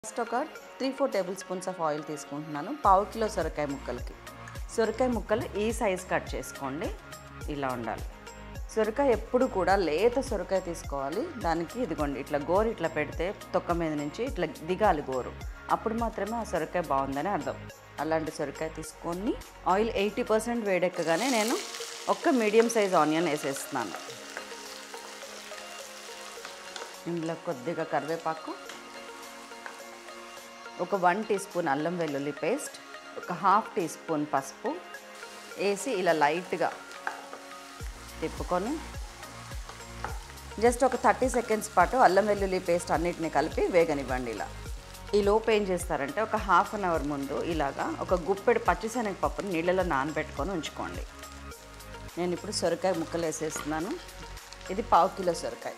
first ఒక three four tablespoons of oil తీసుకుంటున్నాను పావు కిలో సొరకాయ ముక్కలకి సొరకాయ ముక్కలు ఈ సైజ్ కట్ చేసుకోండి ఇలా ఉండాలి సొరకాయ ఎప్పుడు కూడా లేత సొరకాయ తీసుకోవాలి దానికి ఇదిగోండి ఇట్లా గోరు ఇట్లా పెడితే తొక్క మీద నుంచి ఇట్లా దిగాలి గోరు అప్పుడు మాత్రమే ఆ సొరకాయ బాగుందని అర్థం అలాంటి సొరకాయ తీసుకొని ఆయిల్ ఎయిటీ పర్సెంట్ వేడెక్కగానే నేను ఒక్క మీడియం సైజ్ ఆనియన్ వేసేస్తున్నాను ఇందులో కొద్దిగా కరివేపాకు ఒక వన్ టీ స్పూన్ అల్లం వెల్లుల్లి పేస్ట్ ఒక హాఫ్ టీ స్పూన్ పసుపు వేసి ఇలా లైట్గా తిప్పుకొని జస్ట్ ఒక థర్టీ సెకండ్స్ పాటు అల్లం వెల్లుల్లి పేస్ట్ అన్నిటిని కలిపి వేగనివ్వండి ఇలా ఈ లోపు ఏం చేస్తారంటే ఒక హాఫ్ అన్ అవర్ ముందు ఇలాగా ఒక గుప్పెడు పచ్చిశనగపప్పుని నీళ్ళలో నానబెట్టుకొని ఉంచుకోండి నేను ఇప్పుడు సొరకాయ ముక్కలు వేసేస్తున్నాను ఇది పావు కిలో సొరకాయ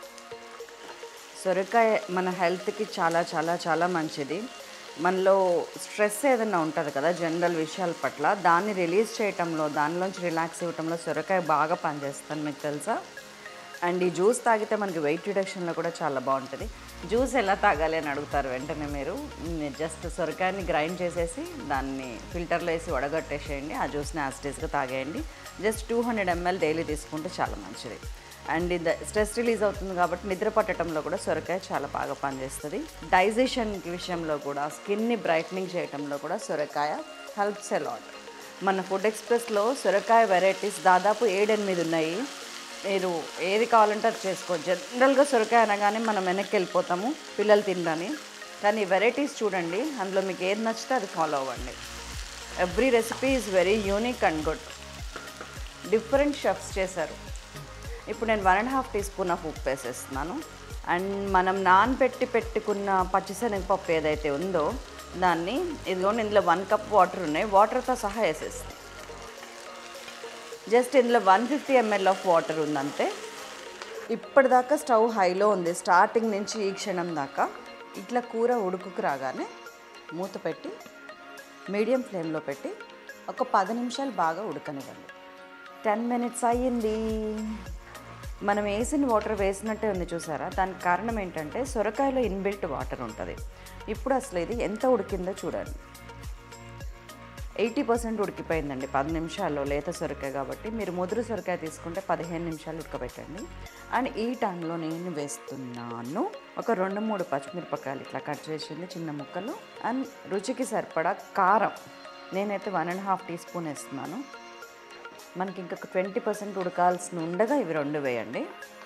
సొరకాయ మన హెల్త్కి చాలా చాలా చాలా మంచిది మనలో స్ట్రెస్ ఏదైనా ఉంటుంది కదా జనరల్ విషయాల పట్ల దాన్ని రిలీజ్ చేయటంలో దానిలోంచి రిలాక్స్ ఇవ్వటంలో సొరకాయ బాగా పనిచేస్తుంది మీకు తెలుసా అండ్ ఈ జ్యూస్ తాగితే మనకి వెయిట్ రిడక్షన్లో కూడా చాలా బాగుంటుంది జ్యూస్ ఎలా తాగాలి అని అడుగుతారు వెంటనే మీరు జస్ట్ సొరకాయని గ్రైండ్ చేసేసి దాన్ని ఫిల్టర్లో వేసి వడగట్టేసేయండి ఆ జ్యూస్ని యాస్టేజ్గా తాగేయండి just two hundred ml daily తీసుకుంటే చాలా మంచిది అండ్ ఇది స్ట్రెస్ రిలీజ్ అవుతుంది కాబట్టి నిద్ర పట్టడంలో కూడా సొరకాయ చాలా బాగా పనిచేస్తుంది డైజెషన్ విషయంలో కూడా స్కిన్ని బ్రైట్నింగ్ చేయడంలో కూడా సొరకాయ హెల్ప్స్ అలాట్ మన ఫుడ్ ఎక్స్ప్రెస్లో సొరకాయ వెరైటీస్ దాదాపు ఏడెనిమిది ఉన్నాయి మీరు ఏది కావాలంటే అది చేసుకోవచ్చు జనరల్గా సొరకాయ అనగానే మనం వెనక్కి వెళ్ళిపోతాము పిల్లలు తినడానికి కానీ వెరైటీస్ చూడండి అందులో మీకు ఏది నచ్చితే అది ఫాలో అవ్వండి every recipe is very unique and good different chefs చేశారు ఇప్పుడు నేను one and half teaspoon of ఉప్పు వేసేస్తున్నాను అండ్ మనం నానబెట్టి పెట్టుకున్న పచ్చిశనగపప్పు ఏదైతే ఉందో దాన్ని ఇదిగోండి ఇందులో వన్ కప్ వాటర్ ఉన్నాయి వాటర్తో సహా వేసేస్తాను జస్ట్ ఇందులో one fifty ml of water ఉందంతే ఇప్పటిదాకా స్టవ్ హైలో ఉంది స్టార్టింగ్ నుంచి ఈ క్షణం దాకా ఇట్లా కూర ఉడుకుకు రాగానే మూత పెట్టి మీడియం ఫ్లేమ్లో పెట్టి ఒక పది నిమిషాలు బాగా ఉడకనివ్వండి టెన్ మినిట్స్ అయ్యింది మనం వేసిన వాటర్ వేసినట్టే ఉంది చూసారా దానికి కారణం ఏంటంటే సొరకాయలో ఇన్బిల్ట్ వాటర్ ఉంటుంది ఇప్పుడు అసలు ఇది ఎంత ఉడికిందో చూడండి ఎయిటీ పర్సెంట్ ఉడికిపోయిందండి పది నిమిషాల్లో లేత సొరకాయ కాబట్టి మీరు ముదురు సొరకాయ తీసుకుంటే పదిహేను నిమిషాలు ఉడకబెట్టండి అండ్ ఈ టైంలో నేను వేస్తున్నాను ఒక రెండు మూడు పచ్చిమిరపకాయలు ఇట్లా కట్ చేసింది చిన్న ముక్కలు అండ్ రుచికి సరిపడా కారం నేనైతే one and half teaspoon వేస్తున్నాను మనకి ఇంకా ట్వంటీ పర్సెంట్ ఉడకాల్సిన ఉండగా ఇవి రెండు వేయండి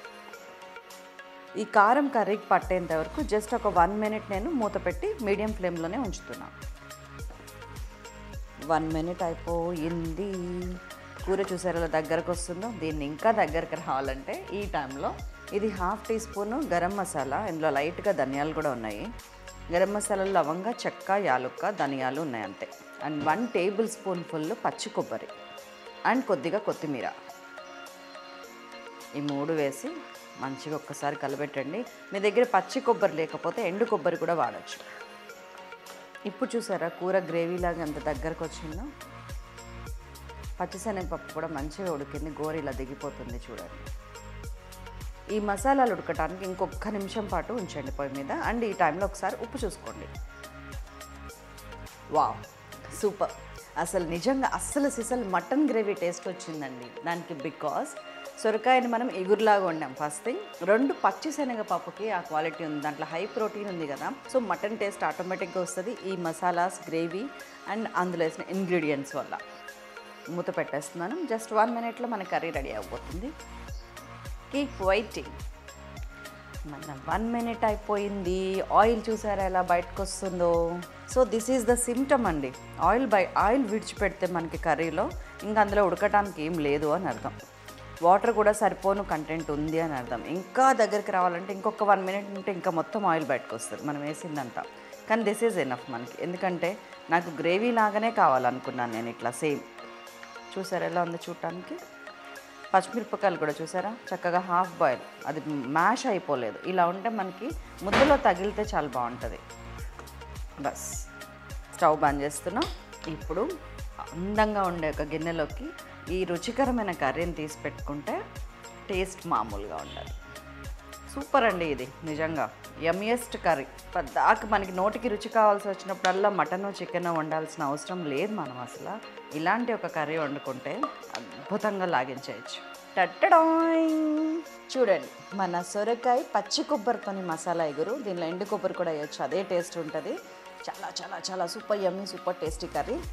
ఈ కారం కర్రీకి పట్టేంత వరకు జస్ట్ ఒక వన్ మినిట్ నేను మూత పెట్టి మీడియం ఫ్లేమ్లోనే ఉంచుతున్నాను వన్ మినిట్ అయిపోయింది కూర చూసారు ఎలా దగ్గరకు వస్తుందో దీన్ని ఇంకా దగ్గరకు రావాలంటే ఈ టైంలో ఇది half teaspoon garam masala ఇందులో లైట్గా ధనియాలు కూడా ఉన్నాయి గరం మసాలాలో లవంగ చెక్క యాలుక్క ధనియాలు ఉన్నాయి అంతే and one tablespoon full పచ్చి కొబ్బరి అండ్ కొద్దిగా కొత్తిమీర ఈ మూడు వేసి మంచిగా ఒక్కసారి కలబెట్టండి మీ దగ్గర పచ్చి కొబ్బరి లేకపోతే ఎండు కొబ్బరి కూడా వాడచ్చు ఇప్పుడు చూసారా కూర గ్రేవీలాగా ఎంత దగ్గరకు వచ్చిందో పచ్చిశనగపప్పు కూడా మంచిగా ఉడికింది గోర ఇలా దిగిపోతుంది చూడండి ఈ మసాలాలు ఉడకటానికి ఇంకొక నిమిషం పాటు ఉంచండి పొయ్యి మీద అండ్ ఈ టైంలో ఒకసారి ఉప్పు చూసుకోండి వావ్ సూపర్ అసలు నిజంగా అస్సలు సిసలు మటన్ గ్రేవీ టేస్ట్ వచ్చిందండి దానికి బికాస్ సొరకాయని మనం ఎగురులాగా వండాం ఫస్ట్ థింగ్ రెండు పచ్చి శనగపప్పుకి ఆ క్వాలిటీ ఉంది దాంట్లో హై ప్రోటీన్ ఉంది కదా సో మటన్ టేస్ట్ ఆటోమేటిక్గా వస్తుంది ఈ మసాలాస్ గ్రేవీ అండ్ అందులో వేసిన ఇంగ్రీడియంట్స్ వల్ల మూత పెట్టేస్తున్నాను జస్ట్ వన్ మినిట్లో మన కర్రీ రెడీ అయిపోతుంది కీప్ వెయిటింగ్ మన వన్ మినిట్ అయిపోయింది ఆయిల్ చూసారా ఎలా బయటకు వస్తుందో so this is the symptom అండి ఆయిల్ బై ఆయిల్ విడిచిపెడితే మనకి కర్రీలో ఇంకా అందులో ఉడకటానికి ఏం లేదు అని అర్థం వాటర్ కూడా సరిపోను కంటెంట్ ఉంది అని అర్థం ఇంకా దగ్గరికి రావాలంటే ఇంకొక వన్ మినిట్ ఉంటే ఇంకా మొత్తం ఆయిల్ బయటకు వస్తుంది మనం వేసిందంతా కానీ దిస్ ఈజ్ ఎనఫ్ మనకి ఎందుకంటే నాకు గ్రేవీ లాగానే కావాలనుకున్నాను నేను ఇట్లా సేమ్ చూసారా ఎలా ఉంది చూడటానికి పచ్చిమిరపకాయలు కూడా చూసారా చక్కగా హాఫ్ బాయిల్ అది మ్యాష్ అయిపోలేదు ఇలా ఉంటే మనకి ముద్దలో తగిలితే చాలా బాగుంటుంది బస్ స్టవ్ బంద్ చేస్తున్నాం ఇప్పుడు అందంగా ఉండే ఒక గిన్నెలోకి ఈ రుచికరమైన కర్రీని తీసి పెట్టుకుంటే టేస్ట్ మామూలుగా ఉండాలి సూపర్ అండి ఇది నిజంగా యమ్మియెస్ట్ కర్రీ పద్దాక మనకి నోటికి రుచి కావాల్సి వచ్చినప్పుడల్లా మటన్ చికెన్ వండాల్సిన అవసరం లేదు మనం అసలు ఇలాంటి ఒక కర్రీ వండుకుంటే అద్భుతంగా లాగించేయచ్చు టట్టడాయ్ చూడండి మన సొరకాయ పచ్చి కొబ్బరితోని మసాలా ఎగురు దీనిలో ఎండు కొబ్బరి కూడా వేయచ్చు అదే టేస్ట్ ఉంటుంది చాలా చాలా చాలా super yummy super tasty curry